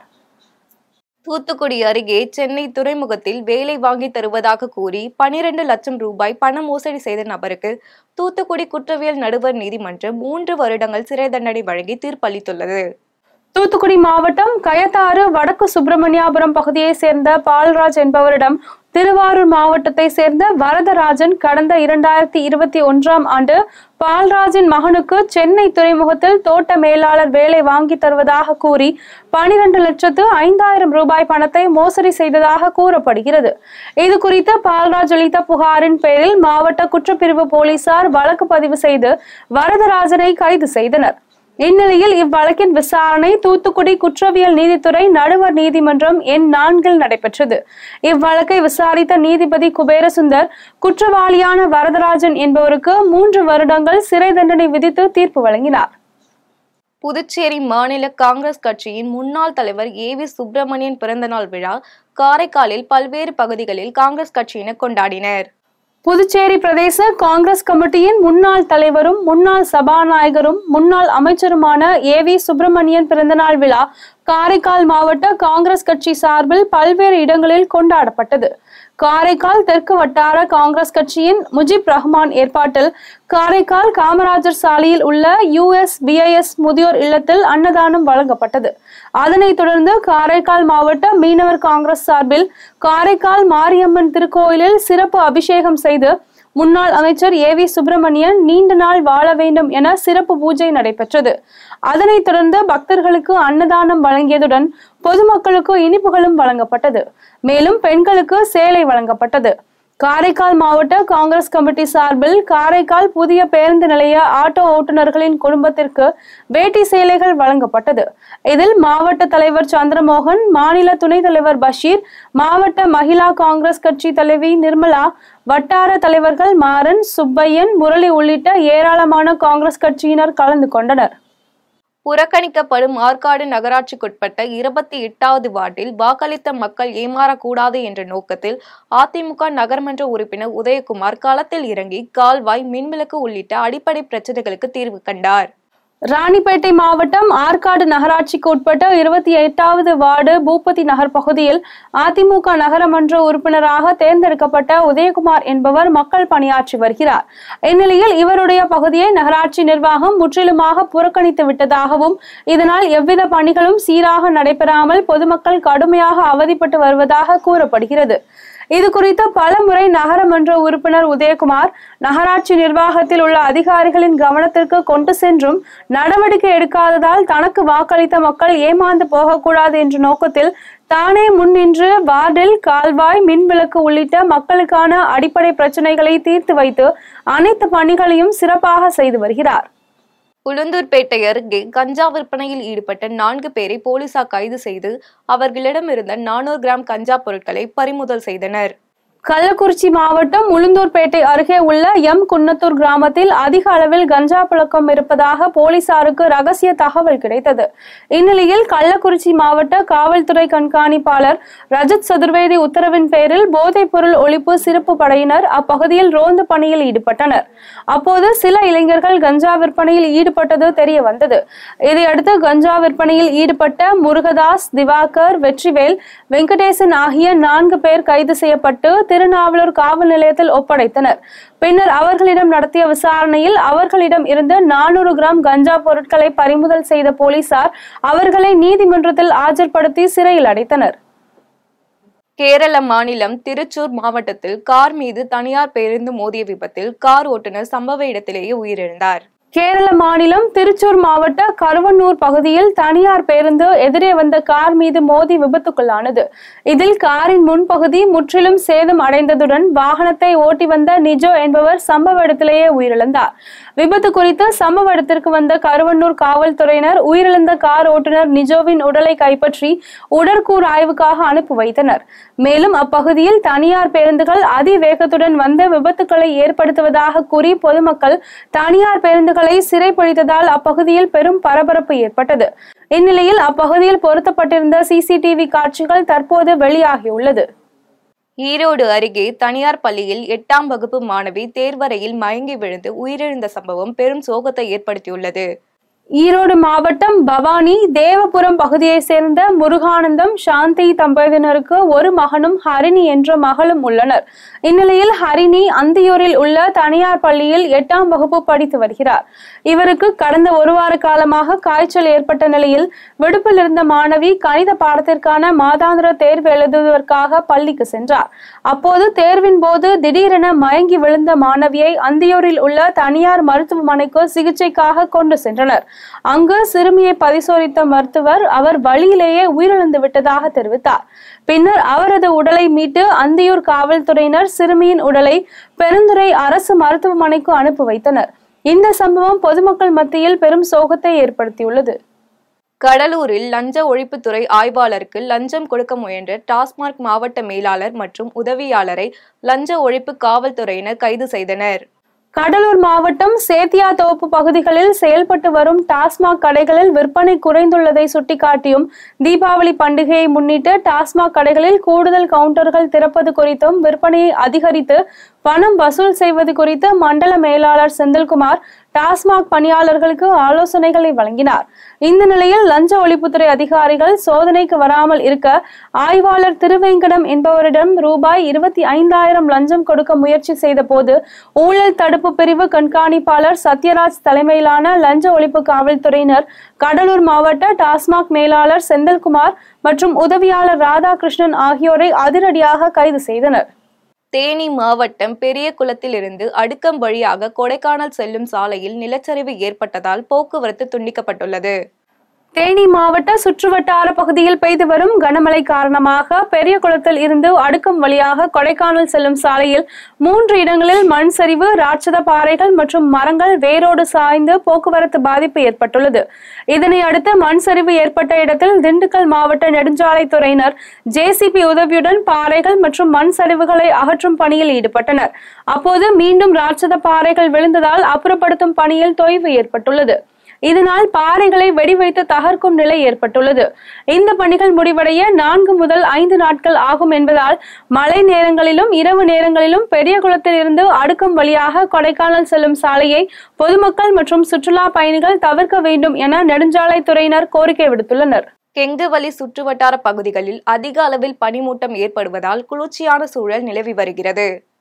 தூத்துக்குடி அருகே சென்னை துறைமுகத்தில் வேலை வாங்கி தருவதாக கூறி பனிரெண்டு லட்சம் ரூபாய் பண மோசடி செய்த நபருக்கு தூத்துக்குடி குற்றவியல் நடுவர் நீதிமன்றம் மூன்று வருடங்கள் சிறை தண்டனை வழங்கி தீர்ப்பளித்துள்ளது தூத்துக்குடி மாவட்டம் கயத்தாறு வடக்கு சுப்பிரமணியாபுரம் பகுதியை சேர்ந்த பால்ராஜ் என்பவரிடம் திருவாரூர் மாவட்டத்தை சேர்ந்த வரதராஜன் கடந்த இரண்டாயிரத்தி இருபத்தி ஒன்றாம் ஆண்டு பால்ராஜின் மகனுக்கு சென்னை துறைமுகத்தில் தோட்ட மேலாளர் வேலை வாங்கி தருவதாக கூறி பனிரெண்டு லட்சத்து ஐந்தாயிரம் ரூபாய் பணத்தை மோசடி செய்ததாக கூறப்படுகிறது இது குறித்து பால்ராஜ் அளித்த புகாரின் பேரில் மாவட்ட குற்றப்பிரிவு போலீசார் வழக்கு பதிவு செய்து வரதராஜனை கைது செய்தனர் இந்நிலையில் இவ்வழக்கின் விசாரணை தூத்துக்குடி குற்றவியல் நீதித்துறை நடுவர் நீதிமன்றம் எண் நான்கில் நடைபெற்றது இவ்வழக்கை விசாரித்த நீதிபதி குபேரசுந்தர் குற்றவாளியான வரதராஜன் என்பவருக்கு மூன்று வருடங்கள் சிறை தண்டனை விதித்து தீர்ப்பு வழங்கினார் புதுச்சேரி மாநில காங்கிரஸ் கட்சியின் முன்னாள் தலைவர் ஏ வி சுப்பிரமணியன் பிறந்தநாள் விழா காரைக்காலில் பல்வேறு பகுதிகளில் காங்கிரஸ் கட்சியினர் கொண்டாடினர் புதுச்சேரி பிரதேச காங்கிரஸ் கமிட்டியின் முன்னாள் தலைவரும் முன்னாள் சபாநாயகரும் முன்னாள் அமைச்சருமான ஏ வி சுப்பிரமணியன் பிறந்தநாள் விழா காரைக்கால் மாவட்ட காங்கிரஸ் கட்சி சார்பில் பல்வேறு இடங்களில் கொண்டாடப்பட்டது காரைக்கால் தெற்கு வட்டார காங்கிரஸ் கட்சியின் முஜிப் ரஹ்மான் ஏற்பாட்டில் காரைக்கால் காமராஜர் சாலையில் உள்ள யுஎஸ் பிஐஎஸ் முதியோர் இல்லத்தில் அன்னதானம் வழங்கப்பட்டது அதனைத் தொடர்ந்து காரைக்கால் மாவட்ட மீனவர் காங்கிரஸ் சார்பில் காரைக்கால் மாரியம்மன் திருக்கோயிலில் சிறப்பு அபிஷேகம் செய்து முன்னாள் அமைச்சர் ஏ வி சுப்பிரமணியன் நீண்ட நாள் வாழ வேண்டும் என சிறப்பு பூஜை நடைபெற்றது அதனைத் தொடர்ந்து பக்தர்களுக்கு அன்னதானம் வழங்கியதுடன் பொதுமக்களுக்கு இனிப்புகளும் வழங்கப்பட்டது மேலும் பெண்களுக்கு சேலை வழங்கப்பட்டது காரைக்கால் மாவட்ட காங்கிரஸ் கமிட்டி சார்பில் காரைக்கால் புதிய பேருந்து நிலைய ஆட்டோ ஓட்டுநர்களின் குடும்பத்திற்கு வேட்டி சேலைகள் வழங்கப்பட்டது இதில் மாவட்ட தலைவர் சந்திரமோகன் மாநில துணைத் தலைவர் பஷீர் மாவட்ட மகிழா காங்கிரஸ் கட்சி தலைவி நிர்மலா வட்டார தலைவர்கள் மாறன் சுப்பையன் முரளி உள்ளிட்ட ஏராளமான காங்கிரஸ் கட்சியினர் கலந்து கொண்டனர் புறக்கணிக்கப்படும் ஆற்காடு நகராட்சிக்குட்பட்ட இருபத்தி எட்டாவது வார்டில் வாக்களித்த மக்கள் ஏமாறக்கூடாது என்ற நோக்கத்தில் அதிமுக நகர்மன்ற உறுப்பினர் உதயகுமார் களத்தில் இறங்கி கால்வாய் மின்விளக்கு உள்ளிட்ட அடிப்படை பிரச்சனைகளுக்கு தீர்வு கண்டார் ராணிப்பேட்டை மாவட்டம் ஆற்காடு நகராட்சிக்கு உட்பட்ட இருபத்தி எட்டாவது வார்டு பூபதி நகர் பகுதியில் அதிமுக நகரமன்ற உறுப்பினராக தேர்ந்தெடுக்கப்பட்ட உதயகுமார் என்பவர் மக்கள் பணியாற்றி வருகிறார் இந்நிலையில் இவருடைய பகுதியை நகராட்சி நிர்வாகம் முற்றிலுமாக புறக்கணித்து விட்டதாகவும் இதனால் எவ்வித பணிகளும் சீராக நடைபெறாமல் பொதுமக்கள் கடுமையாக அவதிப்பட்டு வருவதாக கூறப்படுகிறது இது குறித்து பலமுறை நகரமன்ற உறுப்பினர் உதயகுமார் நகராட்சி நிர்வாகத்தில் உள்ள அதிகாரிகளின் கவனத்திற்கு கொண்டு சென்றும் நடவடிக்கை எடுக்காததால் தனக்கு வாக்களித்த மக்கள் ஏமாந்து போகக்கூடாது என்ற நோக்கத்தில் தானே முன்னின்று வார்டில் கால்வாய் மின்விளக்கு உள்ளிட்ட மக்களுக்கான அடிப்படை பிரச்சனைகளை தீர்த்து வைத்து அனைத்து பணிகளையும் சிறப்பாக செய்து வருகிறார் உளுந்தூர்பேட்டை அருகே கஞ்சா விற்பனையில் ஈடுபட்ட நான்கு பேரை போலீசார் கைது செய்து அவர்களிடமிருந்த நானூறு கிராம் கஞ்சா பொருட்களை பறிமுதல் செய்தனர் கள்ளக்குறிச்சி மாவட்டம் உளுந்தூர்பேட்டை அருகே உள்ள எம் குன்னத்தூர் கிராமத்தில் அதிக அளவில் கஞ்சா புழக்கம் இருப்பதாக போலீசாருக்கு ரகசிய தகவல் கிடைத்தது இந்நிலையில் கள்ளக்குறிச்சி மாவட்ட காவல்துறை கண்காணிப்பாளர் ரஜத் சதுர்வேதி உத்தரவின் பேரில் போதைப் பொருள் ஒழிப்பு சிறப்பு படையினர் அப்பகுதியில் ரோந்து பணியில் ஈடுபட்டனர் அப்போது சில இளைஞர்கள் கஞ்சா விற்பனையில் ஈடுபட்டது தெரிய வந்தது இதையடுத்து கஞ்சா விற்பனையில் ஈடுபட்ட முருகதாஸ் திவாகர் வெற்றிவேல் வெங்கடேசன் ஆகிய நான்கு பேர் கைது செய்யப்பட்டு திருநாவலூர் காவல் நிலையத்தில் ஒப்படைத்தனர் பின்னர் அவர்களிடம் நடத்திய விசாரணையில் அவர்களிடம் இருந்து நானூறு கிராம் கஞ்சா பொருட்களை பறிமுதல் செய்த போலீசார் அவர்களை நீதிமன்றத்தில் ஆஜர்படுத்தி சிறையில் அடைத்தனர் கேரள மாநிலம் திருச்சூர் மாவட்டத்தில் கார் மீது தனியார் பேருந்து மோதிய விபத்தில் கார் ஓட்டுநர் சம்பவ இடத்திலேயே உயிரிழந்தார் கேரள மாநிலம் திருச்சூர் மாவட்ட கருவன்னூர் பகுதியில் தனியார் பேருந்து எதிரே வந்த கார் மீது மோதி விபத்துக்குள்ளானது இதில் காரின் முன்பகுதி முற்றிலும் சேதம் அடைந்ததுடன் வாகனத்தை ஓட்டி வந்த நிஜோ என்பவர் சம்பவ இடத்திலேயே உயிரிழந்தார் விபத்து குறித்து சம்பவ இடத்திற்கு வந்த கருவன்னூர் காவல்துறையினர் உயிரிழந்த கார் ஓட்டுநர் நிஜோவின் உடலை கைப்பற்றி உடற்கூர் ஆய்வுக்காக அனுப்பி வைத்தனர் மேலும் அப்பகுதியில் தனியார் பேருந்துகள் அதிவேகத்துடன் வந்து விபத்துக்களை ஏற்படுத்துவதாக கூறி பொதுமக்கள் தனியார் பேருந்துகளை சிறைப்பிடித்ததால் அப்பகுதியில் பெரும் பரபரப்பு ஏற்பட்டது இந்நிலையில் அப்பகுதியில் பொருத்தப்பட்டிருந்த சிசிடிவி காட்சிகள் தற்போது வெளியாகியுள்ளது ஈரோடு அருகே தனியார் பள்ளியில் எட்டாம் வகுப்பு மாணவி தேர்வறையில் மயங்கி விழுந்து உயிரிழந்த சம்பவம் பெரும் சோகத்தை ஏற்படுத்தியுள்ளது ஈரோடு மாவட்டம் பவானி தேவபுரம் பகுதியை சேர்ந்த முருகானந்தம் சாந்தி தம்பதியினருக்கு ஒரு மகனும் ஹரிணி என்ற மகளும் உள்ளனர் இந்நிலையில் ஹரிணி அந்தியூரில் உள்ள தனியார் பள்ளியில் எட்டாம் வகுப்பு படித்து வருகிறார் இவருக்கு கடந்த ஒரு வார காலமாக காய்ச்சல் ஏற்பட்ட நிலையில் விடுப்பில் இருந்த மாணவி கணித பாடத்திற்கான மாதாந்திர தேர்வு எழுதுவதற்காக பள்ளிக்கு சென்றார் அப்போது தேர்வின் போது திடீரென மயங்கி விழுந்த மாணவியை அந்தியூரில் உள்ள தனியார் மருத்துவமனைக்கு சிகிச்சைக்காக கொண்டு சென்றனர் அங்கு சிறுமியை பரிசோதித்த மருத்துவர் அவர் வழியிலேயே உயிரிழந்து விட்டதாக தெரிவித்தார் பின்னர் அவரது உடலை மீட்டு அந்தியூர் காவல்துறையினர் சிறுமியின் உடலை பெருந்துறை அரசு மருத்துவமனைக்கு அனுப்பி வைத்தனர் இந்த சம்பவம் பொதுமக்கள் மத்தியில் பெரும் சோகத்தை ஏற்படுத்தியுள்ளது கடலூரில் லஞ்ச ஒழிப்புத்துறை ஆய்வாளருக்கு லஞ்சம் கொடுக்க முயன்ற டாஸ்மாக் மாவட்ட மேலாளர் மற்றும் உதவியாளரை லஞ்ச ஒழிப்பு காவல்துறையினர் கைது செய்தனர் கடலூர் மாவட்டம் சேத்தியாத்தோப்பு பகுதிகளில் செயல்பட்டு வரும் டாஸ்மாக் கடைகளில் விற்பனை குறைந்துள்ளதை சுட்டிக்காட்டியும் தீபாவளி பண்டிகையை முன்னிட்டு டாஸ்மாக் கடைகளில் கூடுதல் கவுண்டர்கள் திறப்பது குறித்தும் விற்பனையை அதிகரித்து பணம் வசூல் செய்வது குறித்து மண்டல மேலாளர் செந்தில்குமார் டாஸ்மாக் பணியாளர்களுக்கு ஆலோசனைகளை வழங்கினார் இந்த நிலையில் லஞ்ச ஒழிப்புத்துறை அதிகாரிகள் சோதனைக்கு வராமல் இருக்க ஆய்வாளர் திருவேங்கடம் என்பவரிடம் ரூபாய் இருபத்தி ஐந்தாயிரம் லஞ்சம் கொடுக்க முயற்சி செய்த போது ஊழல் தடுப்பு பிரிவு கண்காணிப்பாளர் சத்யராஜ் தலைமையிலான லஞ்ச ஒழிப்பு காவல்துறையினர் கடலூர் மாவட்ட டாஸ்மாக் மேலாளர் செந்தில்குமார் மற்றும் உதவியாளர் ராதாகிருஷ்ணன் ஆகியோரை அதிரடியாக கைது செய்தனர் தேனி மாவட்டம் பெரிய குளத்திலிருந்து அடுக்கம் வழியாக கொடைக்கானல் செல்லும் சாலையில் நிலச்சரிவு ஏற்பட்டதால் போக்குவரத்து துண்டிக்கப்பட்டுள்ளது தேனி மாவட்ட சுற்றுவட்டார பகுதியில் பெய்து வரும் கனமழை காரணமாக பெரிய குளத்தில் இருந்து அடுக்கம் வழியாக கொடைக்கானல் செல்லும் சாலையில் மூன்று இடங்களில் மண் சரிவு ராட்சத பாறைகள் மற்றும் மரங்கள் வேரோடு சாய்ந்து போக்குவரத்து பாதிப்பு ஏற்பட்டுள்ளது இதனை அடுத்து மண் சரிவு ஏற்பட்ட இடத்தில் திண்டுக்கல் மாவட்ட நெடுஞ்சாலைத்துறையினர் ஜேசிபி உதவியுடன் பாறைகள் மற்றும் மண் சரிவுகளை அகற்றும் பணியில் ஈடுபட்டனர் அப்போது மீண்டும் ராட்சத பாறைகள் விழுந்ததால் அப்புறப்படுத்தும் பணியில் தொய்வு ஏற்பட்டுள்ளது இதனால் பாறைகளை வெடிவைத்து தகர்க்கும் நிலை ஏற்பட்டுள்ளது இந்த பணிகள் முடிவடைய நான்கு முதல் ஐந்து நாட்கள் ஆகும் என்பதால் மழை நேரங்களிலும் இரவு நேரங்களிலும் பெரிய குளத்தில் இருந்து அடுக்கும் வழியாக கொடைக்கானல் செல்லும் சாலையை பொதுமக்கள் மற்றும் சுற்றுலா பயணிகள் தவிர்க்க வேண்டும் என நெடுஞ்சாலைத்துறையினர் கோரிக்கை விடுத்துள்ளனர் கெங்குவலி சுற்றுவட்டார பகுதிகளில் அதிக அளவில் பனிமூட்டம் ஏற்படுவதால் குளிர்ச்சியான சூழல் நிலவி வருகிறது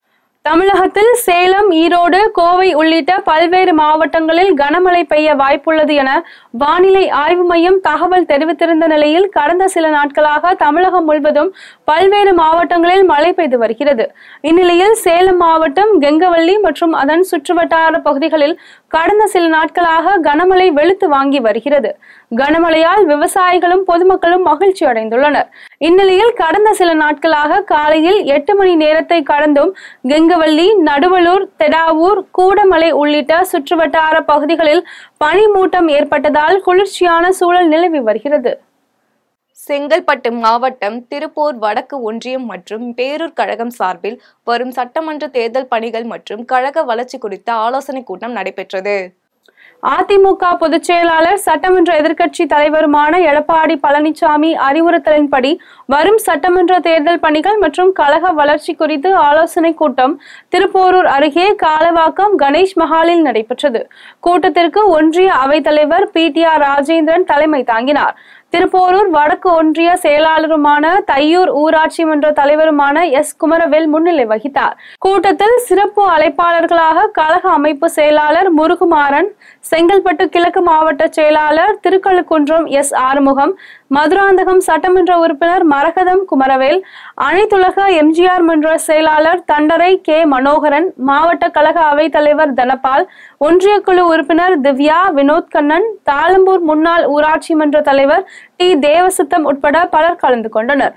தமிழகத்தில் சேலம் ஈரோடு கோவை உள்ளிட்ட பல்வேறு மாவட்டங்களில் கனமழை பெய்ய வாய்ப்புள்ளது என வானிலை ஆய்வு மையம் தகவல் தெரிவித்திருந்த நிலையில் கடந்த சில நாட்களாக தமிழகம் முழுவதும் பல்வேறு மாவட்டங்களில் மழை பெய்து வருகிறது இந்நிலையில் சேலம் மாவட்டம் கெங்கவள்ளி மற்றும் அதன் சுற்றுவட்டார பகுதிகளில் கடந்த சில நாட்களாக கனமழை வெளுத்து வாங்கி வருகிறது கனமழையால் விவசாயிகளும் பொதுமக்களும் மகிழ்ச்சி அடைந்துள்ளனர் இந்நிலையில் கடந்த சில நாட்களாக காலையில் எட்டு மணி நேரத்தை கடந்தும் கெங்கவள்ளி நடுவலூர் தெடாவூர் கூடமலை உள்ளிட்ட சுற்றுவட்டார பகுதிகளில் பனிமூட்டம் ஏற்பட்டதால் குளிர்ச்சியான சூழல் நிலவி வருகிறது செங்கல்பட்டு மாவட்டம் திருப்பூர் வடக்கு ஒன்றியம் மற்றும் பேரூர் கழகம் சார்பில் வரும் சட்டமன்ற தேர்தல் பணிகள் மற்றும் கழக வளர்ச்சி குறித்த ஆலோசனைக் கூட்டம் நடைபெற்றது அதிமுக பொதுச் செயலாளர் சட்டமன்ற எதிர்க்கட்சி தலைவருமான எடப்பாடி பழனிசாமி அறிவுறுத்தலின்படி வரும் சட்டமன்ற தேர்தல் பணிகள் மற்றும் கழக வளர்ச்சி குறித்து ஆலோசனைக் கூட்டம் திருப்போரூர் அருகே காலவாக்கம் கணேஷ் மஹாலில் நடைபெற்றது கூட்டத்திற்கு ஒன்றிய அவைத்தலைவர் பி டி ஆர் ராஜேந்திரன் தலைமை தாங்கினார் திருப்போரூர் வடக்கு ஒன்றிய செயலாளருமான தையூர் ஊராட்சி மன்ற தலைவருமான எஸ் குமரவேல் முன்னிலை வகித்தார் கூட்டத்தில் சிறப்பு அழைப்பாளர்களாக கழக அமைப்பு செயலாளர் முருகுமாறன் செங்கல்பட்டு கிழக்கு மாவட்ட செயலாளர் திருக்கழுக்குன்றம் எஸ் ஆறுமுகம் மதுராந்தகம் சட்டமன்ற உறுப்பினர் மரகதம் குமரவேல் அனைத்துலக எம்ஜிஆர் மன்ற செயலாளர் தண்டரை கே மனோகரன் மாவட்ட கழக அவைத் தலைவர் தனபால் ஒன்றிய குழு உறுப்பினர் திவ்யா வினோத் கண்ணன் தாளம்பூர் முன்னாள் ஊராட்சி மன்ற தலைவர் டி தேவசித்தம் உட்பட பலர் கலந்து கொண்டனர்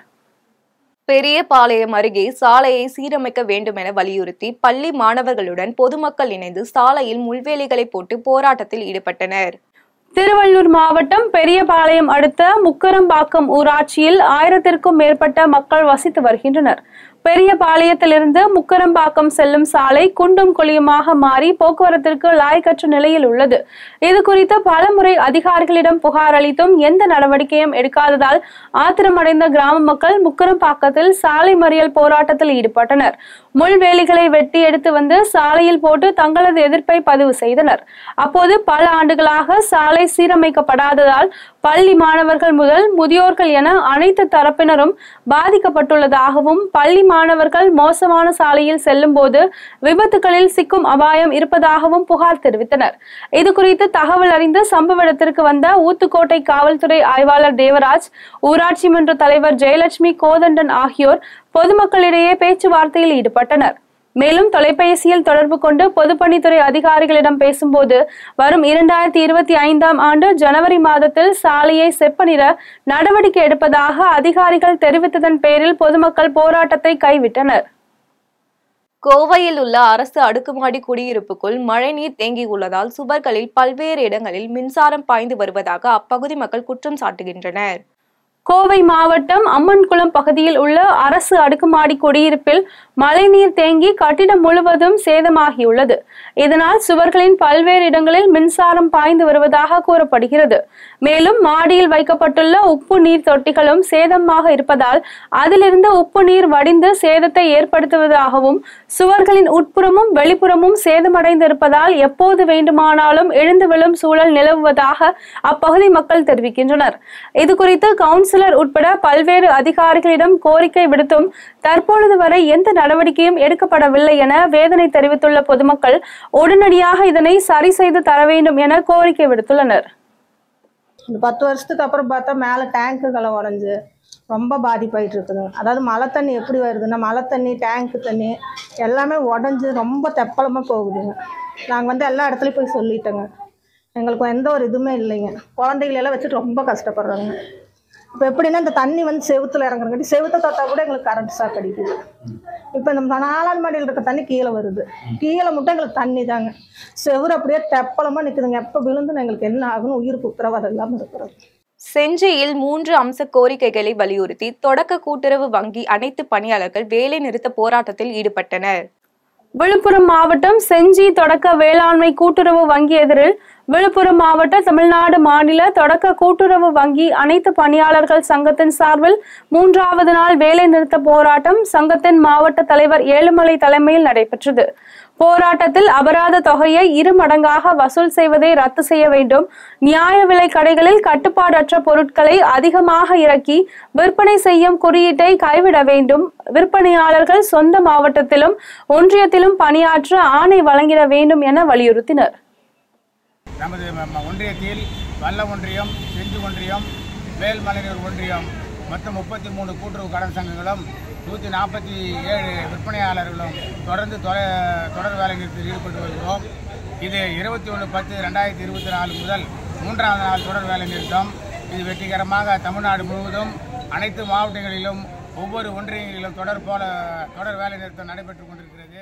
பெரியபாளையம் அருகே சாலையை சீரமைக்க வேண்டும் என வலியுறுத்தி பள்ளி மாணவர்களுடன் பொதுமக்கள் இணைந்து சாலையில் முள்வேலிகளை போட்டு போராட்டத்தில் ஈடுபட்டனர் திருவள்ளூர் மாவட்டம் பெரியபாளையம் அடுத்த முக்கரம்பாக்கம் ஊராட்சியில் ஆயிரத்திற்கும் மேற்பட்ட மக்கள் வசித்து வருகின்றனர் பெரியபாளையத்திலிருந்து முக்கரம்பாக்கம் செல்லும் சாலை குண்டும் குழியுமாக மாறி போக்குவரத்திற்கு லாய்க்கற்ற நிலையில் உள்ளது இது குறித்து பலமுறை அதிகாரிகளிடம் புகார் அளித்தும் எந்த நடவடிக்கையும் எடுக்காததால் ஆத்திரமடைந்த கிராம மக்கள் முக்கரம்பாக்கத்தில் சாலை மறியல் போராட்டத்தில் ஈடுபட்டனர் முள்வேலிகளை வெட்டி எடுத்து வந்து சாலையில் போட்டு தங்களது எதிர்ப்பை பதிவு செய்தனர் அப்போது பல ஆண்டுகளாக சாலை சீரமைக்கப்படாததால் பள்ளி மாணவர்கள் முதல் முதியோர்கள் என அனைத்து தரப்பினரும் பாதிக்கப்பட்டுள்ளதாகவும் பள்ளி மாணவர்கள் மோசமான சாலையில் செல்லும் போது விபத்துகளில் சிக்கும் அபாயம் இருப்பதாகவும் புகார் தெரிவித்தனர் இது குறித்து தகவல் அறிந்து சம்பவ இடத்திற்கு வந்த ஊத்துக்கோட்டை காவல்துறை ஆய்வாளர் தேவராஜ் ஊராட்சி மன்ற தலைவர் ஜெயலட்சுமி கோதண்டன் ஆகியோர் பொதுமக்களிடையே பேச்சுவார்த்தையில் ஈடுபட்டனர் மேலும் தொலைபேசியில் தொடர்பு கொண்டு பொதுப்பணித்துறை அதிகாரிகளிடம் பேசும்போது வரும் இரண்டாயிரத்தி இருபத்தி ஐந்தாம் ஆண்டு ஜனவரி மாதத்தில் சாலையை செப்பனிட நடவடிக்கை எடுப்பதாக அதிகாரிகள் தெரிவித்ததன் பேரில் பொதுமக்கள் போராட்டத்தை கைவிட்டனர் கோவையில் உள்ள அரசு அடுக்குமாடி குடியிருப்புக்குள் மழைநீர் தேங்கியுள்ளதால் சுவர்களில் பல்வேறு இடங்களில் மின்சாரம் பாய்ந்து வருவதாக அப்பகுதி மக்கள் குற்றம் சாட்டுகின்றனர் கோவை மாவட்டம் அம்மன்குளம் பகுதியில் உள்ள அரசு அடுக்குமாடி குடியிருப்பில் மழைநீர் தேங்கி கட்டிடம் முழுவதும் சேதமாகியுள்ளது இதனால் சுவர்களின் பல்வேறு இடங்களில் மின்சாரம் பாய்ந்து வருவதாக கூறப்படுகிறது மேலும் மாடியில் வைக்கப்பட்டுள்ள உப்பு நீர் தொட்டிகளும் சேதமாக இருப்பதால் அதிலிருந்து உப்பு நீர் வடிந்து சேதத்தை ஏற்படுத்துவதாகவும் சுவர்களின் உட்புறமும் வெளிப்புறமும் சேதமடைந்து இருப்பதால் எப்போது வேண்டுமானாலும் எழுந்து விழும் சூழல் நிலவுவதாக அப்பகுதி மக்கள் தெரிவிக்கின்றனர் இது குறித்து கவுன்சிலர் உட்பட பல்வேறு அதிகாரிகளிடம் கோரிக்கை விடுத்தும் தற்பொழுது வரை எந்த நடவடிக்கையும் எடுக்கப்படவில்லை என வேதனை தெரிவித்துள்ள பொதுமக்கள் உடனடியாக இதனை சரி செய்து தர வேண்டும் என கோரிக்கை விடுத்துள்ளனர் இந்த பத்து வருஷத்துக்கு அப்புறம் பார்த்தா மேலே டேங்க்குகளை உடஞ்சி ரொம்ப பாதிப்பாயிட்டு இருக்குது அதாவது மழை தண்ணி எப்படி வருதுன்னா மழை தண்ணி டேங்க்கு தண்ணி எல்லாமே உடஞ்சி ரொம்ப தெப்பலமாக போகுதுங்க நாங்கள் வந்து எல்லா இடத்துலையும் போய் சொல்லிட்டோங்க எங்களுக்கு எந்த ஒரு இதுவுமே இல்லைங்க குழந்தைகளை எல்லாம் வச்சுட்டு ரொம்ப கஷ்டப்படுறாங்க இப்போ எப்படின்னா இந்த தண்ணி வந்து செவுத்துல இறங்குறங்காட்டி செவுத்தை தொட்டால் கூட எங்களுக்கு கரண்ட் ஷாக் அடிக்குது இப்போ இந்த நாலாவது மாடியில் இருக்க தண்ணி கீழே வருது கீழே மட்டும் எங்களுக்கு தண்ணி தாங்க செவுரு அப்படியே தெப்பலமாக நிற்குதுங்க எப்போ விழுந்துன்னு எங்களுக்கு என்ன ஆகுன்னு உயிருக்கு உத்தரவாதம் இல்லாமல் இருக்கிறோம் செஞ்சியில் மூன்று அம்ச கோரிக்கைகளை வலியுறுத்தி தொடக்க கூட்டுறவு வங்கி அனைத்து பணியாளர்கள் வேலை நிறுத்த போராட்டத்தில் ஈடுபட்டனர் விழுப்புரம் மாவட்டம் செஞ்சி தொடக்க வேளாண்மை கூட்டுறவு வங்கி எதிரில் விழுப்புரம் மாவட்ட தமிழ்நாடு மாநில தொடக்க கூட்டுறவு வங்கி அனைத்து பணியாளர்கள் சங்கத்தின் சார்பில் மூன்றாவது நாள் வேலை நிறுத்த போராட்டம் சங்கத்தின் மாவட்ட தலைவர் ஏழுமலை தலைமையில் நடைபெற்றது போராட்டத்தில் அபராத தொகையை இரு மடங்காக வசூல் செய்வதை ரத்து செய்ய வேண்டும் நியாய விலை கடைகளில் கட்டுப்பாடற்ற பொருட்களை அதிகமாக இறக்கி விற்பனை செய்யும் குறியீட்டை கைவிட வேண்டும் விற்பனையாளர்கள் சொந்த மாவட்டத்திலும் ஒன்றியத்திலும் பணியாற்ற ஆணை வழங்கிட வேண்டும் என வலியுறுத்தினர் நமது ம- ம- ஒன்றியத்தில் வல்ல ஒன்றியம் செஞ்சு ஒன்றியம் மேல்மலையூர் ஒன்றியம் மொத்தம் முப்பத்தி மூணு கூட்டுறவு கடன் சங்கங்களும் நூற்றி நாற்பத்தி ஏழு விற்பனையாளர்களும் தொடர்ந்து தொட தொடர் வேலை நிறுத்தத்தில் ஈடுபட்டு வருகிறோம் இது இருபத்தி ஒன்று பத்து ரெண்டாயிரத்தி இருபத்தி நாலு முதல் மூன்றாவது நாள் தொடர் வேலை நிறுத்தம் இது வெற்றிகரமாக தமிழ்நாடு முழுவதும் அனைத்து மாவட்டங்களிலும் ஒவ்வொரு ஒன்றியங்களிலும் தொடர் போல தொடர் வேலை நிறுத்தம் நடைபெற்று கொண்டிருக்கிறது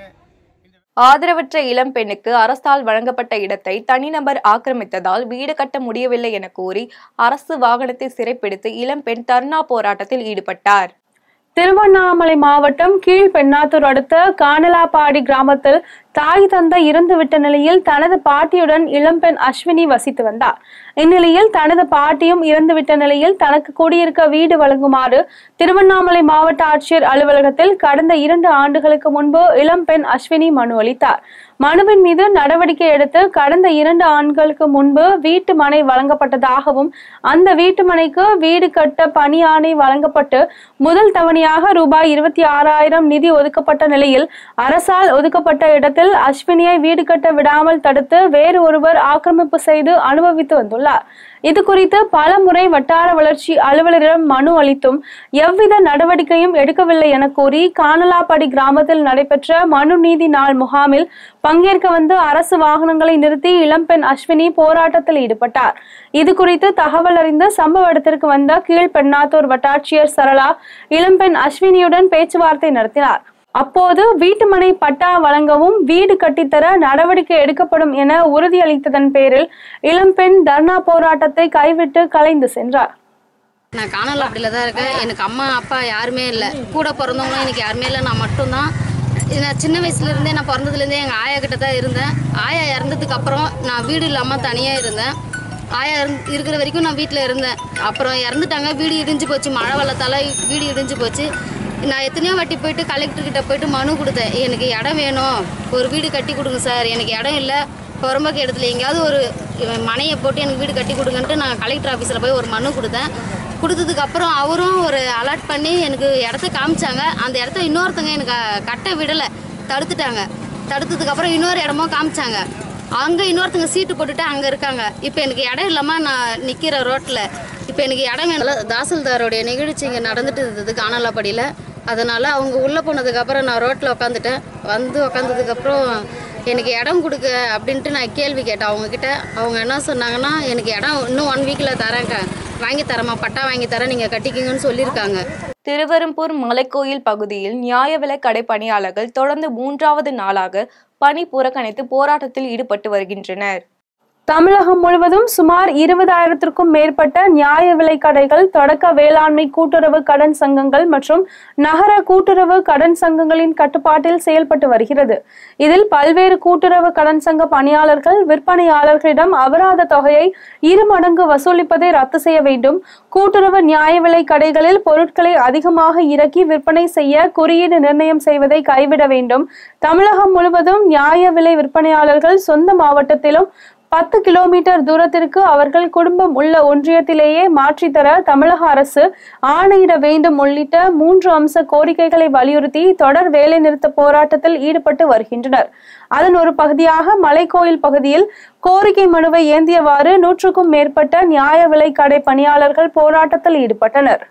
ஆதரவற்ற இளம் பெண்ணுக்கு அரசால் வழங்கப்பட்ட இடத்தை தனிநபர் ஆக்கிரமித்ததால் வீடு கட்ட முடியவில்லை என கூறி அரசு வாகனத்தை சிறைப்பிடித்து இளம்பெண் தர்ணா போராட்டத்தில் ஈடுபட்டார் திருவண்ணாமலை மாவட்டம் கீழ்பெண்ணாத்தூர் அடுத்த கானலாப்பாடி கிராமத்தில் தாய் தந்தை இறந்துவிட்ட நிலையில் தனது பாட்டியுடன் இளம்பெண் அஸ்வினி வசித்து வந்தார் இந்நிலையில் தனது பாட்டியும் இறந்துவிட்ட நிலையில் தனக்கு குடியிருக்க வீடு வழங்குமாறு திருவண்ணாமலை மாவட்ட ஆட்சியர் அலுவலகத்தில் கடந்த இரண்டு ஆண்டுகளுக்கு முன்பு இளம்பெண் அஸ்வினி மனு அளித்தார் மனுவின் மீது நடவடிக்கை எடுத்து கடந்த இரண்டு ஆண்டுகளுக்கு முன்பு வீட்டு மனை வழங்கப்பட்டதாகவும் அந்த வீட்டு மனைக்கு வீடு கட்ட பணி ஆணை வழங்கப்பட்டு முதல் தவணையாக ரூபாய் இருபத்தி ஆறாயிரம் நிதி ஒதுக்கப்பட்ட நிலையில் அரசால் ஒதுக்கப்பட்ட இடத்தில் அஸ்வினியை வீடு கட்ட விடாமல் தடுத்து வேறு ஒருவர் ஆக்கிரமிப்பு செய்து அனுபவித்து வந்துள்ளார் இது குறித்து பல முறை வட்டார வளர்ச்சி அலுவலரிடம் மனு அளித்தும் எவ்வித நடவடிக்கையும் எடுக்கவில்லை என கூறி கானலாப்படி கிராமத்தில் நடைபெற்ற மனு நீதி நாள் முகாமில் பங்கேற்க வந்து அரசு வாகனங்களை நிறுத்தி இளம்பெண் அஸ்வினி போராட்டத்தில் ஈடுபட்டார் இது குறித்து தகவல் அறிந்த சம்பவ இடத்திற்கு வந்த கீழ்பெண்ணாத்தூர் வட்டாட்சியர் சரளா இளம்பெண் அஸ்வினியுடன் பேச்சுவார்த்தை நடத்தினார் அப்போது வீட்டுமனை பட்டா வழங்கவும் வீடு கட்டித்தர நடவடிக்கை எடுக்கப்படும் என உறுதியளித்ததன் பேரில் இளம்பெண் தர்ணா போராட்டத்தை கைவிட்டு கலைந்து சென்றார் நான் காணலாப்படியில் தான் இருக்கேன் எனக்கு அம்மா அப்பா யாருமே இல்லை கூட பிறந்தவங்களும் எனக்கு யாருமே இல்லை நான் மட்டும்தான் நான் சின்ன வயசுலேருந்தே நான் பிறந்ததுலேருந்தே எங்கள் ஆயா கிட்ட தான் இருந்தேன் ஆயா இறந்ததுக்கு அப்புறம் நான் வீடு இல்லாமல் தனியாக இருந்தேன் ஆயா இருந் இருக்கிற வரைக்கும் நான் வீட்டில் இருந்தேன் அப்புறம் இறந்துட்டாங்க வீடு இடிஞ்சு போச்சு மழை வெள்ளத்தால் வீடு இடிஞ்சு போச்சு நான் எத்தனையோ வாட்டி போயிட்டு கலெக்டர்கிட்ட போயிட்டு மனு கொடுத்தேன் எனக்கு இடம் வேணும் ஒரு வீடு கட்டி கொடுங்க சார் எனக்கு இடம் இல்லை புறம்போக்கு இடத்துல எங்கேயாவது ஒரு மனையை போட்டு எனக்கு வீடு கட்டி கொடுங்கன்ட்டு நான் கலெக்டர் ஆஃபீஸில் போய் ஒரு மனு கொடுத்தேன் கொடுத்ததுக்கு அப்புறம் அவரும் ஒரு அலர்ட் பண்ணி எனக்கு இடத்த காமிச்சாங்க அந்த இடத்த இன்னொருத்தங்க எனக்கு கட்ட விடலை தடுத்துட்டாங்க தடுத்ததுக்கு அப்புறம் இன்னொரு இடமும் காமிச்சாங்க அங்கே இன்னொருத்தங்க சீட்டு போட்டுட்டு அங்கே இருக்காங்க இப்போ எனக்கு இடம் இல்லாமல் நான் நிற்கிற ரோட்டில் இப்போ எனக்கு இடம் வேணும் தாசில்தாரோடைய நிகழ்ச்சி இங்கே நடந்துட்டு இருந்தது காணலாப்படியில் அதனால் அவங்க உள்ளே போனதுக்கப்புறம் நான் ரோட்டில் உட்காந்துட்டேன் வந்து உட்காந்ததுக்கப்புறம் எனக்கு இடம் கொடுக்க அப்படின்ட்டு நான் கேள்வி கேட்டேன் அவங்கக்கிட்ட அவங்க என்ன சொன்னாங்கன்னா எனக்கு இடம் இன்னும் ஒன் வீக்கில் தரேன் வாங்கி தரேம்மா பட்டா வாங்கி தரேன் நீங்கள் கட்டிக்கிங்கன்னு சொல்லியிருக்காங்க திருவெரும்பூர் மலைக்கோயில் பகுதியில் நியாய விலை கடை பணியாளர்கள் தொடர்ந்து மூன்றாவது நாளாக பணி புறக்கணித்து போராட்டத்தில் ஈடுபட்டு வருகின்றனர் தமிழகம் முழுவதும் சுமார் இருபதாயிரத்திற்கும் மேற்பட்ட நியாய விலை கடைகள் தொடக்க வேளாண்மை கூட்டுறவு கடன் சங்கங்கள் மற்றும் நகர கூட்டுறவு கடன் சங்கங்களின் கட்டுப்பாட்டில் செயல்பட்டு வருகிறது இதில் பல்வேறு கூட்டுறவு கடன் சங்க பணியாளர்கள் விற்பனையாளர்களிடம் அபராத தொகையை இரு மடங்கு வசூலிப்பதை ரத்து செய்ய வேண்டும் கூட்டுறவு நியாய விலை கடைகளில் பொருட்களை அதிகமாக இறக்கி விற்பனை செய்ய குறியீடு நிர்ணயம் செய்வதை கைவிட வேண்டும் தமிழகம் முழுவதும் நியாய விலை விற்பனையாளர்கள் சொந்த மாவட்டத்திலும் பத்து கிலோமீட்டர் தூரத்திற்கு அவர்கள் குடும்பம் உள்ள ஒன்றியத்திலேயே மாற்றித்தர தமிழக அரசு ஆணையிட வேண்டும் உள்ளிட்ட மூன்று அம்ச கோரிக்கைகளை வலியுறுத்தி தொடர் வேலைநிறுத்த போராட்டத்தில் ஈடுபட்டு வருகின்றனர் அதன் ஒரு பகுதியாக மலைக்கோயில் பகுதியில் கோரிக்கை மனுவை ஏந்தியவாறு நூற்றுக்கும் மேற்பட்ட நியாய விலை கடை பணியாளர்கள் போராட்டத்தில் ஈடுபட்டனர்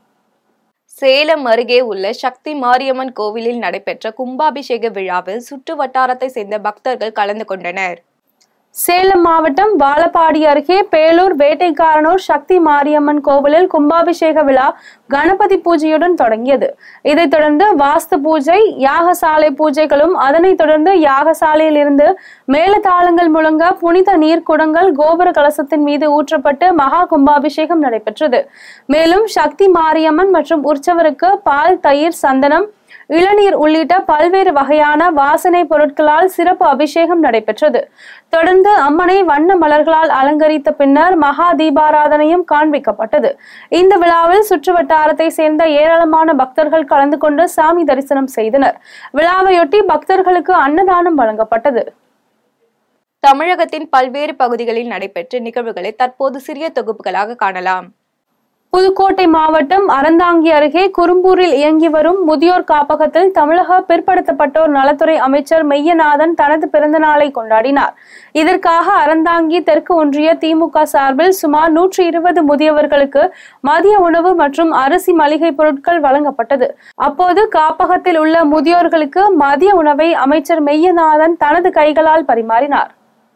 சேலம் அருகே உள்ள சக்தி மாரியம்மன் கோவிலில் நடைபெற்ற கும்பாபிஷேக விழாவில் சுற்று வட்டாரத்தை சேர்ந்த பக்தர்கள் கலந்து கொண்டனர் சேலம் மாவட்டம் வாழப்பாடி அருகே பேலூர் வேட்டைக்காரனூர் சக்தி மாரியம்மன் கோவிலில் கும்பாபிஷேக விழா கணபதி பூஜையுடன் தொடங்கியது இதைத் தொடர்ந்து வாஸ்து பூஜை யாகசாலை பூஜைகளும் அதனைத் தொடர்ந்து யாகசாலையில் இருந்து மேலதாளங்கள் முழங்க புனித நீர் குடங்கள் கோபுர கலசத்தின் மீது ஊற்றப்பட்டு மகா கும்பாபிஷேகம் நடைபெற்றது மேலும் சக்தி மாரியம்மன் மற்றும் உற்சவருக்கு பால் தயிர் சந்தனம் இளநீர் உள்ளிட்ட பல்வேறு வகையான வாசனை பொருட்களால் சிறப்பு அபிஷேகம் நடைபெற்றது தொடர்ந்து அம்மனை வண்ண மலர்களால் அலங்கரித்த பின்னர் மகா தீபாராதனையும் காண்பிக்கப்பட்டது இந்த விழாவில் சுற்றுவட்டாரத்தை சேர்ந்த ஏராளமான பக்தர்கள் கலந்து கொண்டு சாமி தரிசனம் செய்தனர் விழாவையொட்டி பக்தர்களுக்கு அன்னதானம் வழங்கப்பட்டது தமிழகத்தின் பல்வேறு பகுதிகளில் நடைபெற்ற நிகழ்வுகளை தற்போது சிறிய தொகுப்புகளாக காணலாம் புதுக்கோட்டை மாவட்டம் அறந்தாங்கி அருகே குறும்பூரில் இயங்கி வரும் முதியோர் காப்பகத்தில் தமிழக பிற்படுத்தப்பட்டோர் நலத்துறை அமைச்சர் மெய்யநாதன் தனது பிறந்த நாளை கொண்டாடினார் இதற்காக அறந்தாங்கி தெற்கு ஒன்றிய திமுக சார்பில் சுமார் நூற்றி இருபது முதியவர்களுக்கு மதிய உணவு மற்றும் அரிசி மளிகை பொருட்கள் வழங்கப்பட்டது அப்போது காப்பகத்தில் உள்ள முதியோர்களுக்கு மதிய உணவை அமைச்சர் மெய்யநாதன் தனது கைகளால் பரிமாறினார்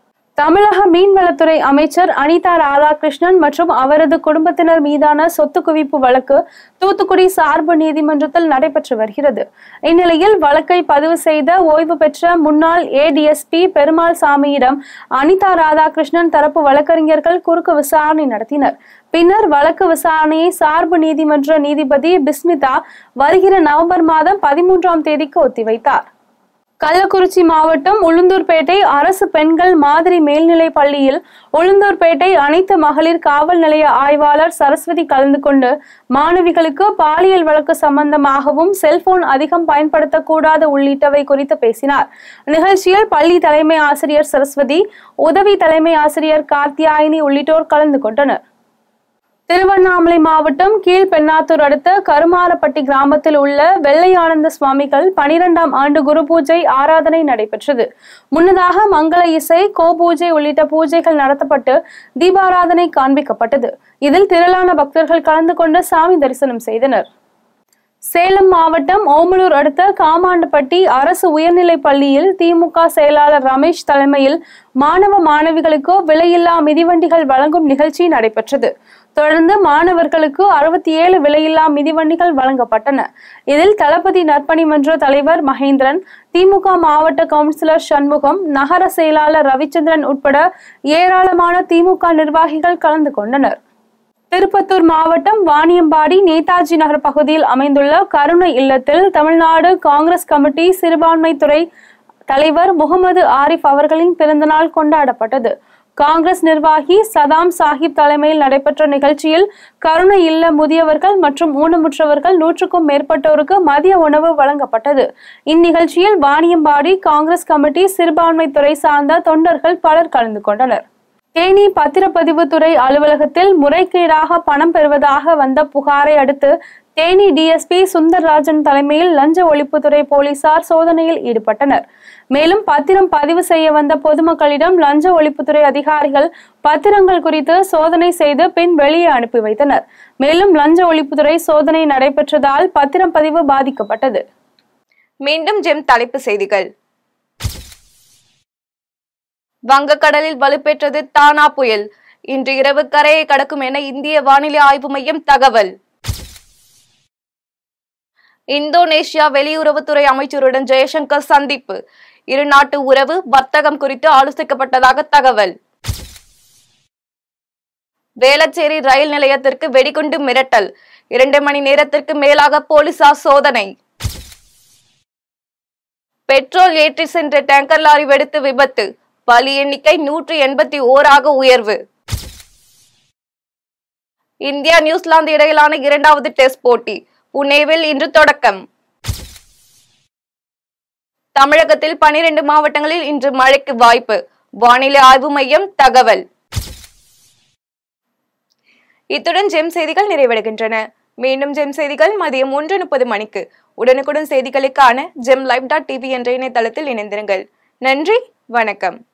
தமிழக மீன்வளத்துறை அமைச்சர் அனிதா ராதாகிருஷ்ணன் மற்றும் அவரது குடும்பத்தினர் மீதான சொத்து குவிப்பு வழக்கு தூத்துக்குடி சார்பு நீதிமன்றத்தில் நடைபெற்று வருகிறது இந்நிலையில் வழக்கை பதிவு செய்த ஓய்வு பெற்ற முன்னாள் ஏடிஎஸ்பி பெருமாள் சாமியிடம் அனிதா ராதாகிருஷ்ணன் தரப்பு வழக்கறிஞர்கள் குறுக்கு விசாரணை நடத்தினர் பின்னர் வழக்கு விசாரணையை சார்பு நீதிமன்ற நீதிபதி பிஸ்மிதா வருகிற நவம்பர் மாதம் பதிமூன்றாம் தேதிக்கு ஒத்திவைத்தார் கள்ளக்குறிச்சி மாவட்டம் உளுந்தூர்பேட்டை அரசு பெண்கள் மாதிரி மேல்நிலைப் பள்ளியில் உளுந்தூர்பேட்டை அனைத்து மகளிர் காவல் நிலைய ஆய்வாளர் சரஸ்வதி கலந்து கொண்டு மாணவிகளுக்கு பாலியல் வழக்கு சம்பந்தமாகவும் செல்போன் அதிகம் பயன்படுத்தக்கூடாது உள்ளிட்டவை குறித்து பேசினார் நிகழ்ச்சியில் பள்ளி தலைமை ஆசிரியர் சரஸ்வதி உதவி தலைமை ஆசிரியர் கார்த்தியாயினி உள்ளிட்டோர் கலந்து கொண்டனர் திருவண்ணாமலை மாவட்டம் கீழ்பெண்ணாத்தூர் அடுத்த கருமாரப்பட்டி கிராமத்தில் உள்ள வெள்ளையானந்த சுவாமிகள் பனிரெண்டாம் ஆண்டு குரு பூஜை ஆராதனை நடைபெற்றது முன்னதாக மங்கள இசை கோபூஜை உள்ளிட்ட பூஜைகள் நடத்தப்பட்டு தீபாராதனை காண்பிக்கப்பட்டது இதில் திரளான பக்தர்கள் கலந்து கொண்டு சாமி தரிசனம் செய்தனர் சேலம் மாவட்டம் ஓமலூர் அடுத்த காமாண்டப்பட்டி அரசு உயர்நிலைப் பள்ளியில் திமுக செயலாளர் ரமேஷ் தலைமையில் மாணவ மாணவிகளுக்கு விலையில்லா மிதிவண்டிகள் வழங்கும் நிகழ்ச்சி நடைபெற்றது தொடர்ந்து மாணவர்களுக்கு அறுபத்தி ஏழு விலையில்லா மிதிவண்டிகள் வழங்கப்பட்டன இதில் தளபதி நற்பணி மன்ற தலைவர் மகேந்திரன் திமுக மாவட்ட கவுன்சிலர் சண்முகம் நகர செயலாளர் ரவிச்சந்திரன் உட்பட ஏராளமான திமுக நிர்வாகிகள் கலந்து கொண்டனர் திருப்பத்தூர் மாவட்டம் வாணியம்பாடி நேதாஜி நகர் பகுதியில் அமைந்துள்ள கருணை இல்லத்தில் தமிழ்நாடு காங்கிரஸ் கமிட்டி சிறுபான்மைத்துறை தலைவர் முகமது ஆரிஃப் அவர்களின் பிறந்தநாள் கொண்டாடப்பட்டது காங்கிரஸ் நிர்வாகி சதாம் சாஹிப் தலைமையில் நடைபெற்ற நிகழ்ச்சியில் கருணை இல்ல முதியவர்கள் மற்றும் ஊனமுற்றவர்கள் நூற்றுக்கும் மேற்பட்டோருக்கு மதிய உணவு வழங்கப்பட்டது இந்நிகழ்ச்சியில் வாணியம்பாடி காங்கிரஸ் கமிட்டி சிறுபான்மைத்துறை சார்ந்த தொண்டர்கள் பலர் கலந்து கொண்டனர் தேனி பத்திரப்பதிவு துறை அலுவலகத்தில் முறைகேடாக பணம் பெறுவதாக வந்த புகாரை அடுத்து தேனி டிஎஸ்பி சுந்தர்ராஜன் தலைமையில் லஞ்ச ஒழிப்புத்துறை போலீசார் சோதனையில் ஈடுபட்டனர் மேலும் பத்திரம் பதிவு செய்ய வந்த பொதுமக்களிடம் லஞ்ச ஒழிப்புத்துறை அதிகாரிகள் பத்திரங்கள் குறித்து சோதனை செய்து பின் வெளியே அனுப்பி வைத்தனர் மேலும் லஞ்ச ஒழிப்புத்துறை சோதனை நடைபெற்றதால் பத்திரம் பதிவு பாதிக்கப்பட்டது மீண்டும் ஜெம் தலைப்பு செய்திகள் வங்கக்கடலில் வலுப்பெற்றது தானா புயல் இன்று இரவு கரையை கடக்கும் என இந்திய வானிலை ஆய்வு மையம் தகவல் இந்தோனேஷியா வெளியுறவுத்துறை அமைச்சருடன் ஜெயசங்கர் சந்திப்பு இரு நாட்டு உறவு வர்த்தகம் குறித்து ஆலோசிக்கப்பட்டதாக தகவல் வேளச்சேரி ரயில் நிலையத்திற்கு வெடிகுண்டு மிரட்டல் இரண்டு மணி நேரத்திற்கு மேலாக போலீசார் சோதனை பெட்ரோல் ஏற்றி சென்ற டேங்கர் லாரி வெடித்து விபத்து பலி எண்ணிக்கை நூற்றி எண்பத்தி ஓராக உயர்வு இந்தியா நியூசிலாந்து இடையிலான இரண்டாவது டெஸ்ட் போட்டி புனேவில் இன்று தொடக்கம் தமிழகத்தில் பனிரெண்டு மாவட்டங்களில் இன்று மழைக்கு வாய்ப்பு வானிலை ஆய்வு மையம் தகவல் இத்துடன் ஜெம் செய்திகள் நிறைவடைகின்றன மீண்டும் ஜெம் செய்திகள் மதியம் ஒன்று முப்பது மணிக்கு உடனுக்குடன் செய்திகளுக்கான ஜெம் லைவ் டாட் டிவி என்ற இணையதளத்தில் இணைந்திருங்கள் நன்றி வணக்கம்